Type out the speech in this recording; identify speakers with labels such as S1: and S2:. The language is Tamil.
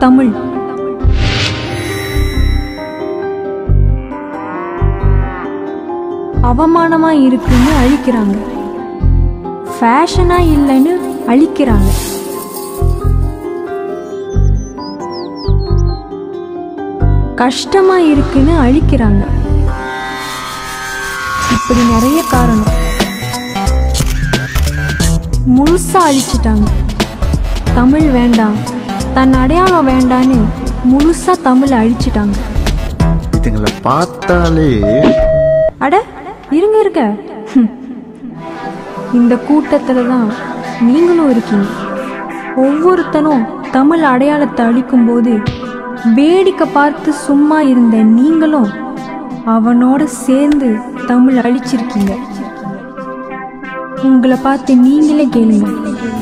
S1: தமிழ் அவமானமா இருக்குன்னு அழிக்கிறாங்க ஃபேஷனா இல்லைன்னு அழிக்கிறாங்க கஷ்டமா இருக்குன்னு அழிக்கிறாங்க இப்படி நிறைய காரணம் முழுசா அழிச்சிட்டாங்க தமிழ் வேண்டாம் தன் அடையாளம் வேண்டான்னு முழுசா தமிழை அழிச்சிட்டாங்க
S2: இதுங்களை பார்த்தாலே
S1: அட இருங்க இருங்க ஹம். இந்த கூட்டத்துல தான் நீங்களும் இருக்கீங்க ஒவ்வொருத்தனும் தமிழ் அடையாளத்தை அழிக்கும்போது வேடிக்கை பார்த்து சும்மா இருந்த நீங்களும் அவனோட சேர்ந்து தமிழ் அழிச்சிருக்கீங்க உங்களை பார்த்து நீங்களே கேளுங்க